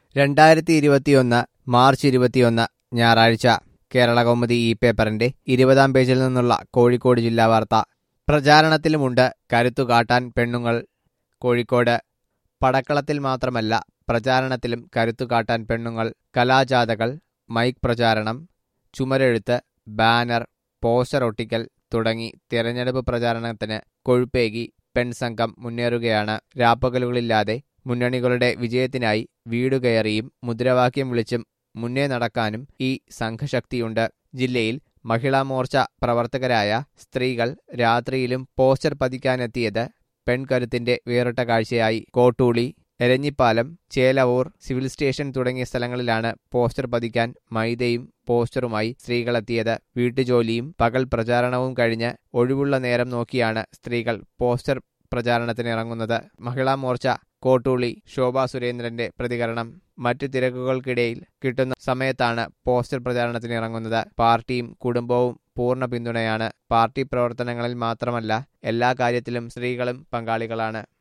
രണ്ടായിരത്തി ഇരുപത്തിയൊന്ന് മാർച്ച് ഇരുപത്തിയൊന്ന് ഞായറാഴ്ച കേരളകൗമുദി ഈ പേപ്പറിന്റെ ഇരുപതാം പേജിൽ നിന്നുള്ള കോഴിക്കോട് ജില്ലാ വാർത്ത പ്രചാരണത്തിലുമുണ്ട് കരുത്തു കാട്ടാൻ പെണ്ണുങ്ങൾ കോഴിക്കോട് പടക്കളത്തിൽ മാത്രമല്ല പ്രചാരണത്തിലും കരുത്തു കാട്ടാൻ പെണ്ണുങ്ങൾ കലാജാഥകൾ മൈക്ക് പ്രചാരണം ചുമരെഴുത്ത് ബാനർ പോസ്റ്റർ ഒട്ടിക്കൽ തുടങ്ങി തിരഞ്ഞെടുപ്പ് പ്രചാരണത്തിന് കൊഴുപ്പേകി പെൺസംഘം മുന്നേറുകയാണ് രാപ്പകലുകളില്ലാതെ മുന്നണികളുടെ വിജയത്തിനായി വീടുകയറിയും മുദ്രാവാക്യം വിളിച്ചും മുന്നേ നടക്കാനും ഈ സംഘശക്തിയുണ്ട് ജില്ലയിൽ മഹിളാ മോർച്ച പ്രവർത്തകരായ സ്ത്രീകൾ രാത്രിയിലും പോസ്റ്റർ പതിക്കാനെത്തിയത് പെൺകരുത്തിന്റെ വേറിട്ട കാഴ്ചയായി കോട്ടൂളി എരഞ്ഞിപ്പാലം ചേലവൂർ സിവിൽ സ്റ്റേഷൻ തുടങ്ങിയ സ്ഥലങ്ങളിലാണ് പോസ്റ്റർ പതിക്കാൻ മൈദയും പോസ്റ്ററുമായി സ്ത്രീകളെത്തിയത് വീട്ടുജോലിയും പകൽ പ്രചാരണവും കഴിഞ്ഞ് ഒഴിവുള്ള നേരം നോക്കിയാണ് സ്ത്രീകൾ പോസ്റ്റർ പ്രചാരണത്തിനിറങ്ങുന്നത് മഹിളാ മോർച്ച കോട്ടൂളി ശോഭാ സുരേന്ദ്രന്റെ പ്രതികരണം മറ്റു തിരക്കുകൾക്കിടയിൽ കിട്ടുന്ന സമയത്താണ് പോസ്റ്റർ പ്രചാരണത്തിന് ഇറങ്ങുന്നത് പാർട്ടിയും കുടുംബവും പൂർണ്ണ പിന്തുണയാണ് പാർട്ടി പ്രവർത്തനങ്ങളിൽ മാത്രമല്ല എല്ലാ കാര്യത്തിലും സ്ത്രീകളും പങ്കാളികളാണ്